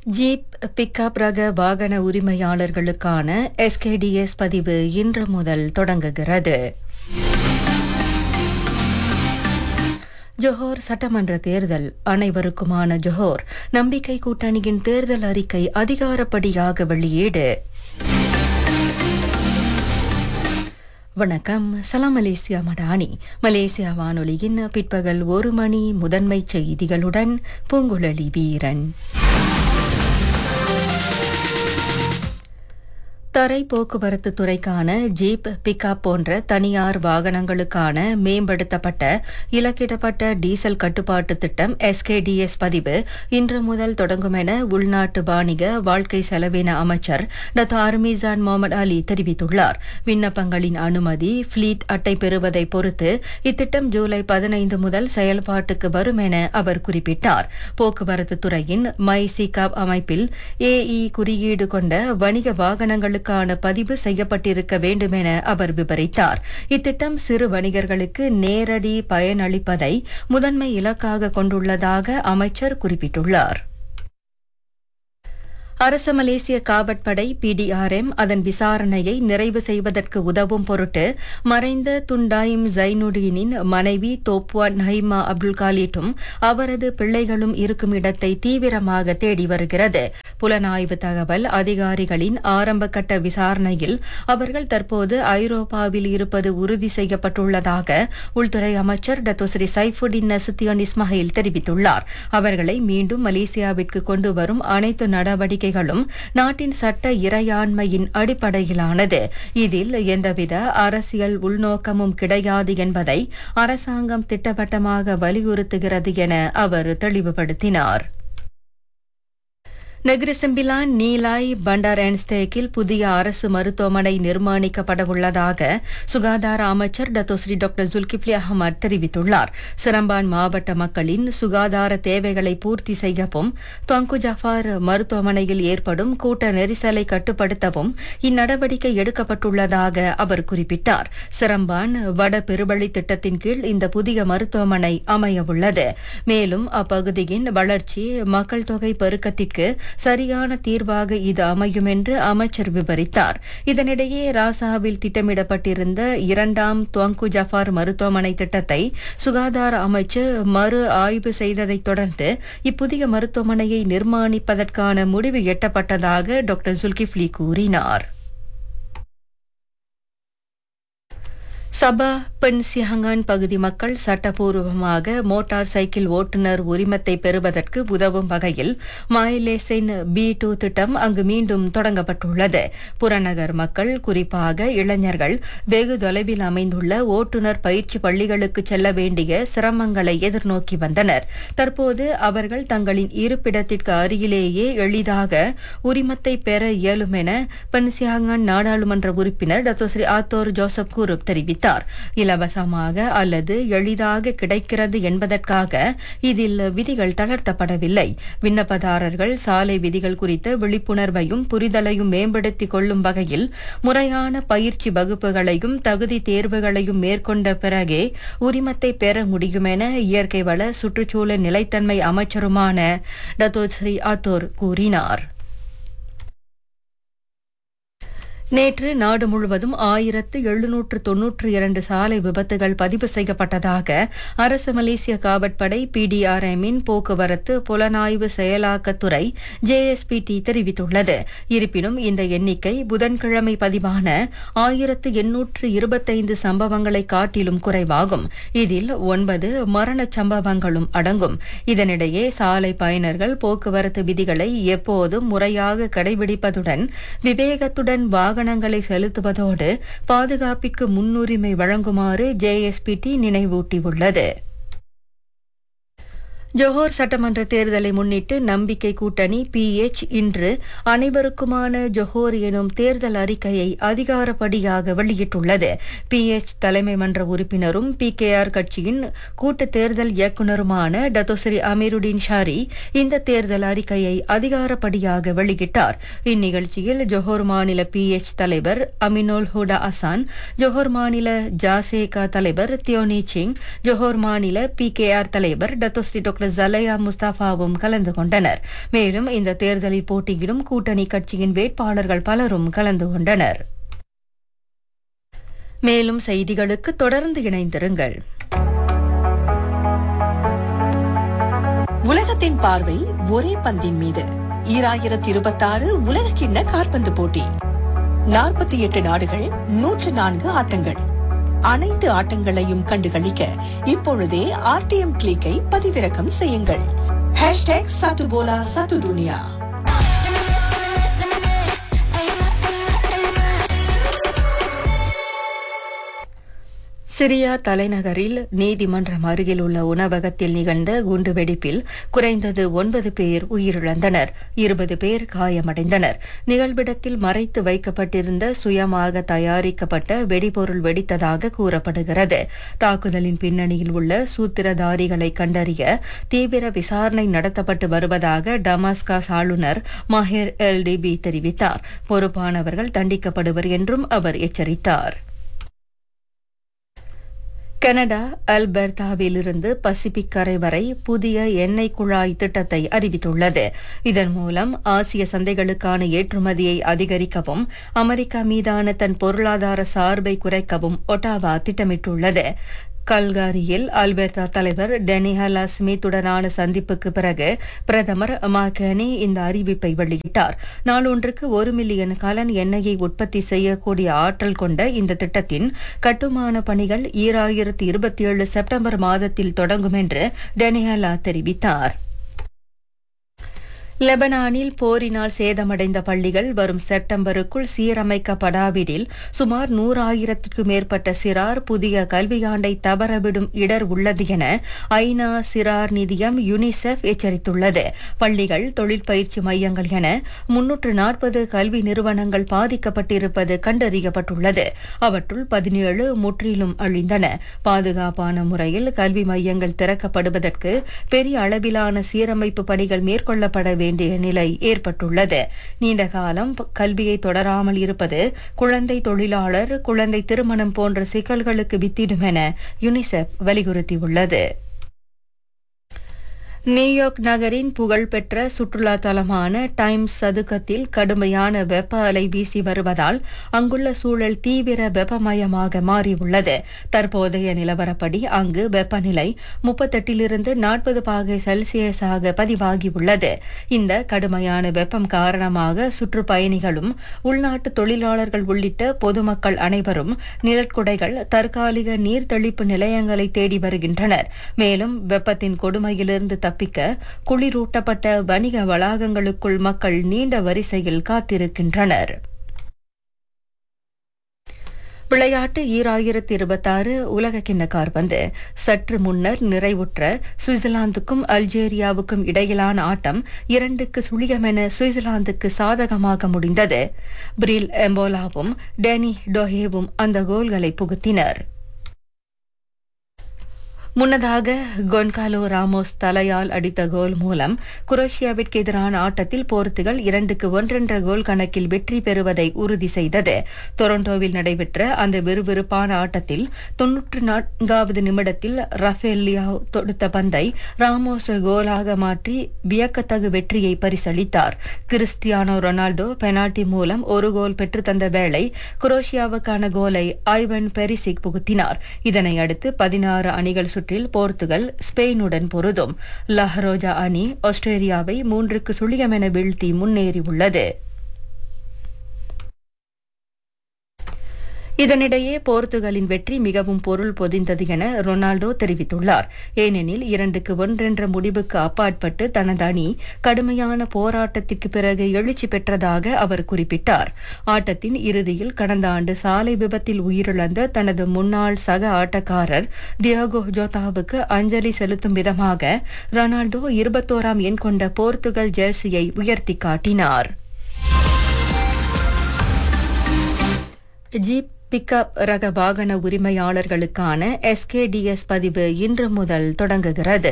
jeep pickup ரக வாகன உரிமையாளர்களுக்கான எஸ்கேடிஎஸ் பதிவு இன்று முதல் தொடங்குகிறது ஜொஹோர் சட்டமன்ற தேர்தல் அனைவருக்குமான ஜொஹோர் நம்பிக்கை கூட்டணியின் தேர்தல் அறிக்கை அதிகாரப்படியாக வெளியீடு வணக்கம் சலாம் மலேசியா மடானி மலேசியா வானொலியின் பிற்பகல் ஒரு மணி முதன்மை செய்திகளுடன் பூங்குழலி வீரன் தரை போக்குவரத்து துறைக்கான ஜீப் பிக்கப் போன்ற தனியார் வாகனங்களுக்கான மேம்படுத்தப்பட்ட இலக்கிடப்பட்ட டீசல் கட்டுப்பாட்டு திட்டம் எஸ்கேடிஎஸ் பதிவு இன்று முதல் தொடங்கும் என உள்நாட்டு வாணிக வாழ்க்கை செலவின அமைச்சர் டத் அர்மிசான் முகமது அலி தெரிவித்துள்ளார் விண்ணப்பங்களின் அனுமதி ஃபிளீட் அட்டை பெறுவதை பொறுத்து இத்திட்டம் ஜூலை பதினைந்து முதல் செயல்பாட்டுக்கு வரும் என அவர் குறிப்பிட்டார் போக்குவரத்து துறையின் மை சிகாப் அமைப்பில் ஏஇ குறியீடு கொண்ட வணிக வாகனங்களுக்கு வணிகர்களுக்கான பதிவு செய்யப்பட்டிருக்க வேண்டும் என அவர் விவரித்தார் இத்திட்டம் சிறு வணிகர்களுக்கு நேரடி பயனளிப்பதை முதன்மை இலக்காக கொண்டுள்ளதாக அமைச்சர் குறிப்பிட்டுள்ளார் அரச மலேசிய காவற்படை பிடிஆர்எம் அதன் விசாரணையை நிறைவு செய்வதற்கு உதவும் பொருட்டு மறைந்த துண்டாயிம் ஜைனுடீனின் மனைவி தோப்வான் நஹிமா அப்துல் காலிட்டும் அவரது பிள்ளைகளும் இருக்கும் இடத்தை தீவிரமாக தேடி வருகிறது புலனாய்வு தகவல் அதிகாரிகளின் ஆரம்பகட்ட விசாரணையில் அவர்கள் தற்போது ஐரோப்பாவில் இருப்பது உறுதி செய்யப்பட்டுள்ளதாக உள்துறை அமைச்சர் டத்தோஸ்ரீ சைஃபுடின் நசுத்தியான் இஸ்மாயில் தெரிவித்துள்ளார் அவர்களை மீண்டும் மலேசியாவிற்கு கொண்டு வரும் அனைத்து நடவடிக்கை நடவடிக்கைகளும் நாட்டின் சட்ட இறையாண்மையின் அடிப்படையிலானது இதில் எந்தவித அரசியல் உள்நோக்கமும் கிடையாது என்பதை அரசாங்கம் திட்டவட்டமாக வலியுறுத்துகிறது என அவர் தெளிவுபடுத்தினார் நெக்ரிசம்பிலான் நீலாய் பண்டாரன்ஸ்தேக்கில் புதிய அரசு மருத்துவமனை நிர்மாணிக்கப்படவுள்ளதாக சுகாதார அமைச்சர் டத்தோஸ்ரீ டாக்டர் ஜுல்கிப்லி அகமது தெரிவித்துள்ளார் சிரம்பான் மாவட்ட மக்களின் சுகாதார தேவைகளை பூர்த்தி செய்யவும் தொங்கு ஜஃபார் மருத்துவமனையில் ஏற்படும் கூட்ட நெரிசலை கட்டுப்படுத்தவும் இந்நடவடிக்கை எடுக்கப்பட்டுள்ளதாக அவர் குறிப்பிட்டார் சிரம்பான் வட பெருவழி திட்டத்தின் கீழ் இந்த புதிய மருத்துவமனை அமையவுள்ளது மேலும் அப்பகுதியின் வளர்ச்சி மக்கள் தொகை பெருக்கத்திற்கு சரியான தீர்வாக இது அமையும் என்று அமைச்சர் விவரித்தார் இதனிடையே ராசாவில் திட்டமிடப்பட்டிருந்த இரண்டாம் துவங்கு ஜஃபார் மருத்துவமனை திட்டத்தை சுகாதார அமைச்சு மறு ஆய்வு செய்ததைத் தொடர்ந்து இப்புதிய மருத்துவமனையை நிர்மாணிப்பதற்கான முடிவு எட்டப்பட்டதாக டாக்டர் ஜுல்கிஃப்லி கூறினார் சபா பென்சிஹங்கான் பகுதி மக்கள் சட்டப்பூர்வமாக மோட்டார் சைக்கிள் ஓட்டுநர் உரிமத்தை பெறுவதற்கு உதவும் வகையில் மாயிலேசைன் பி டூ திட்டம் அங்கு மீண்டும் தொடங்கப்பட்டுள்ளது புறநகர் மக்கள் குறிப்பாக இளைஞர்கள் வெகு தொலைவில் அமைந்துள்ள ஓட்டுநர் பயிற்சி பள்ளிகளுக்கு செல்ல வேண்டிய சிரமங்களை எதிர்நோக்கி வந்தனர் தற்போது அவர்கள் தங்களின் இருப்பிடத்திற்கு அருகிலேயே எளிதாக உரிமத்தை பெற இயலும் என பென்சிஹங்கான் நாடாளுமன்ற உறுப்பினர் டத்தோஸ்ரீ ஆத்தோர் ஜோசப் கூருப் தெரிவித்தார் தெரிவித்தார் இலவசமாக அல்லது எளிதாக கிடைக்கிறது என்பதற்காக இதில் விதிகள் தளர்த்தப்படவில்லை விண்ணப்பதாரர்கள் சாலை விதிகள் குறித்த விழிப்புணர்வையும் புரிதலையும் மேம்படுத்திக் கொள்ளும் வகையில் முறையான பயிற்சி வகுப்புகளையும் தகுதி தேர்வுகளையும் மேற்கொண்ட பிறகே உரிமத்தை பெற முடியும் என இயற்கை வள சுற்றுச்சூழல் நிலைத்தன்மை அமைச்சருமான டத்தோஸ்ரீ ஆத்தோர் கூறினார் நேற்று நாடு முழுவதும் ஆயிரத்து எழுநூற்று தொன்னூற்று இரண்டு சாலை விபத்துகள் பதிவு செய்யப்பட்டதாக அரசு மலேசிய காவற்படை பிடிஆர்எம்மின் போக்குவரத்து புலனாய்வு செயலாக்கத்துறை ஜேஎஸ்பிடி தெரிவித்துள்ளது இருப்பினும் இந்த எண்ணிக்கை புதன்கிழமை பதிவான ஆயிரத்து எண்ணூற்று இருபத்தைந்து சம்பவங்களை காட்டிலும் குறைவாகும் இதில் ஒன்பது மரணச் சம்பவங்களும் அடங்கும் இதனிடையே சாலை பயனர்கள் போக்குவரத்து விதிகளை எப்போதும் முறையாக கடைபிடிப்பதுடன் விவேகத்துடன் வாகனங்களை செலுத்துவதோடு பாதுகாப்பிற்கு முன்னுரிமை வழங்குமாறு ஜேஎஸ்பிடி நினைவூட்டியுள்ளது ஜோஹர் சட்டமன்ற தேர்தலை முன்னிட்டு நம்பிக்கை கூட்டணி பிஎச் இன்று அனைவருக்குமான ஜொஹோர் எனும் தேர்தல் அறிக்கையை அதிகாரப்படியாக வெளியிட்டுள்ளது பிஎச் தலைமை மன்ற உறுப்பினரும் பிகேஆர் கட்சியின் கூட்டு தேர்தல் இயக்குநருமான டத்தோஸ்ரீ அமீருddin ஷாரி இந்த தேர்தல் அறிக்கையை அதிகாரப்படியாக வெளியிட்டார் இந்நிகழ்ச்சியில் ஜொஹோர் மாநில பிஎச் தலைவர் அமினோல் ஹுடா அசான் ஜொஹோர் மாநில ஜாசேகா தலைவர் தியோனி சிங் ஜொஹோர் மாநில பிகேஆர் தலைவர் டத்தோஸ்ரீ டாக்டர் டாக்டர் ஜலையா முஸ்தாஃபாவும் கலந்து கொண்டனர் மேலும் இந்த தேர்தலில் போட்டியிடும் கூட்டணி கட்சியின் வேட்பாளர்கள் பலரும் கலந்து கொண்டனர் மேலும் செய்திகளுக்கு தொடர்ந்து இணைந்திருங்கள் உலகத்தின் பார்வை ஒரே பந்தின் மீது ஈராயிரத்தி இருபத்தாறு உலக கிண்ண காற்பந்து போட்டி நாற்பத்தி எட்டு நாடுகள் நூற்று நான்கு ஆட்டங்கள் அனைத்து ஆட்டங்களையும் கண்டுகளிக்க இப்பொழுதே ஆர்டிஎம் கிளிக்கை பதிவிறக்கம் செய்யுங்கள் ஹேஷ்டேக் சதுபோலா சது துனியா சிரியா தலைநகரில் நீதிமன்றம் அருகில் உள்ள உணவகத்தில் நிகழ்ந்த குண்டுவெடிப்பில் குறைந்தது ஒன்பது பேர் உயிரிழந்தனர் இருபது பேர் காயமடைந்தனர் நிகழ்விடத்தில் மறைத்து வைக்கப்பட்டிருந்த சுயமாக தயாரிக்கப்பட்ட வெடிபொருள் வெடித்ததாக கூறப்படுகிறது தாக்குதலின் பின்னணியில் உள்ள சூத்திரதாரிகளை கண்டறிய தீவிர விசாரணை நடத்தப்பட்டு வருவதாக டமாஸ்காஸ் ஆளுநர் மாஹிர் எல் டிபி தெரிவித்தார் பொறுப்பானவர்கள் தண்டிக்கப்படுவர் என்றும் அவர் எச்சரித்தார் கனடா அல்பர்தாவிலிருந்து பசிபிக் கரை வரை புதிய எண்ணெய் குழாய் திட்டத்தை அறிவித்துள்ளது இதன் மூலம் ஆசிய சந்தைகளுக்கான ஏற்றுமதியை அதிகரிக்கவும் அமெரிக்கா மீதான தன் பொருளாதார சார்பை குறைக்கவும் ஒட்டாவா திட்டமிட்டுள்ளது கல்காரியில் அல்பர்தா தலைவர் டெனிஹலா ஸ்மித்துடனான சந்திப்புக்கு பிறகு பிரதமர் மாகனி இந்த அறிவிப்பை வெளியிட்டார் நாளொன்றுக்கு ஒரு மில்லியன் கலன் எண்ணெயை உற்பத்தி செய்யக்கூடிய ஆற்றல் கொண்ட இந்த திட்டத்தின் கட்டுமான பணிகள் ஈராயிரத்தி இருபத்தி ஏழு செப்டம்பர் மாதத்தில் தொடங்கும் என்று டெனிஹலா தெரிவித்தார் லெபனானில் போரினால் சேதமடைந்த பள்ளிகள் வரும் செப்டம்பருக்குள் சீரமைக்கப்படாவிடில் சுமார் நூறாயிரத்திற்கும் மேற்பட்ட சிறார் புதிய கல்வியாண்டை தவறவிடும் இடர் உள்ளது என ஐநா சிறார் நிதியம் யுனிசெஃப் எச்சரித்துள்ளது பள்ளிகள் தொழிற்பயிற்சி மையங்கள் என முன்னூற்று நாற்பது கல்வி நிறுவனங்கள் பாதிக்கப்பட்டிருப்பது கண்டறியப்பட்டுள்ளது அவற்றுள் பதினேழு முற்றிலும் அழிந்தன பாதுகாப்பான முறையில் கல்வி மையங்கள் திறக்கப்படுவதற்கு பெரிய அளவிலான சீரமைப்பு பணிகள் மேற்கொள்ளப்பட வேண்டும் வேண்டிய நிலை ஏற்பட்டுள்ளது நீண்ட காலம் கல்வியை தொடராமல் இருப்பது குழந்தை தொழிலாளர் குழந்தை திருமணம் போன்ற சிக்கல்களுக்கு வித்திடும் என யுனிசெஃப் வலியுறுத்தியுள்ளது நியூயார்க் நகரின் புகழ்பெற்ற சுற்றுலா தலமான டைம்ஸ் சதுக்கத்தில் கடுமையான வெப்ப அலை வீசி வருவதால் அங்குள்ள சூழல் தீவிர வெப்பமயமாக மாறியுள்ளது தற்போதைய நிலவரப்படி அங்கு வெப்பநிலை முப்பத்தெட்டிலிருந்து நாற்பது பாகை செல்சியஸாக பதிவாகியுள்ளது இந்த கடுமையான வெப்பம் காரணமாக சுற்றுப்பயணிகளும் உள்நாட்டு தொழிலாளர்கள் உள்ளிட்ட பொதுமக்கள் அனைவரும் நிழற்குடைகள் தற்காலிக நீர்த்தளிப்பு நிலையங்களை தேடி வருகின்றனர் மேலும் வெப்பத்தின் கொடுமையிலிருந்து தப்பிக்க குளிரூட்டப்பட்ட வணிக வளாகங்களுக்குள் மக்கள் நீண்ட வரிசையில் காத்திருக்கின்றனர் விளையாட்டு ஈராயிரத்தி இருபத்தாறு உலகக்கிண்ண கார்பந்து சற்று முன்னர் நிறைவுற்ற சுவிட்சர்லாந்துக்கும் அல்ஜேரியாவுக்கும் இடையிலான ஆட்டம் இரண்டுக்கு சுழியமென சுவிட்சர்லாந்துக்கு சாதகமாக முடிந்தது பிரில் எம்போலாவும் டேனி டோஹேவும் அந்த கோல்களை புகுத்தினர் முன்னதாக கொன்காலோ ராமோஸ் தலையால் அடித்த கோல் மூலம் குரோஷியாவிற்கு எதிரான ஆட்டத்தில் போர்த்துகல் இரண்டுக்கு ஒன்றென்ற கோல் கணக்கில் வெற்றி பெறுவதை உறுதி செய்தது டொரண்டோவில் நடைபெற்ற அந்த விறுவிறுப்பான ஆட்டத்தில் தொன்னூற்று நான்காவது நிமிடத்தில் ரஃபேல் லியாவ் தொடுத்த பந்தை ராமோஸ் கோலாக மாற்றி வியக்கத்தகு வெற்றியை பரிசளித்தார் கிறிஸ்டியானோ ரொனால்டோ பெனால்டி மூலம் ஒரு கோல் பெற்றுத்தந்த வேளை குரோஷியாவுக்கான கோலை ஐவன் பெரிசிக் புகுத்தினார் இதனை அடுத்து பதினாறு அணிகள் சுற்றில் போர்த்துகல் ஸ்பெயினுடன் பொருதும் லஹரோஜா அணி ஆஸ்திரேலியாவை மூன்றுக்கு சுழியம் என வீழ்த்தி முன்னேறியுள்ளது இதனிடையே போர்த்துகலின் வெற்றி மிகவும் பொருள் பொதிந்தது என ரொனால்டோ தெரிவித்துள்ளார் ஏனெனில் இரண்டுக்கு ஒன்றென்ற முடிவுக்கு அப்பாற்பட்டு தனது அணி கடுமையான போராட்டத்திற்கு பிறகு எழுச்சி பெற்றதாக அவர் குறிப்பிட்டார் ஆட்டத்தின் இறுதியில் கடந்த ஆண்டு சாலை விபத்தில் உயிரிழந்த தனது முன்னாள் சக ஆட்டக்காரர் டியாகோ ஜோதாவுக்கு அஞ்சலி செலுத்தும் விதமாக ரொனால்டோ இருபத்தோராம் எண் கொண்ட போர்த்துகல் ஜெர்சியை உயர்த்தி காட்டினார் ஜீப் பிக்கப் ரக வாகன உரிமையாளர்களுக்கான எஸ்கேடிஎஸ் பதிவு இன்று முதல் தொடங்குகிறது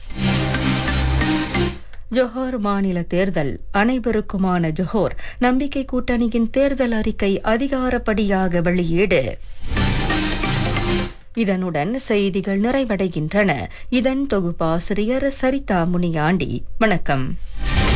ஜொஹோர் மாநில தேர்தல் அனைவருக்குமான ஜொஹோர் நம்பிக்கை கூட்டணியின் தேர்தல் அறிக்கை அதிகாரப்படியாக வெளியீடு இதனுடன் செய்திகள் நிறைவடைகின்றன இதன் தொகுப்பாசிரியர் சரிதா முனியாண்டி வணக்கம்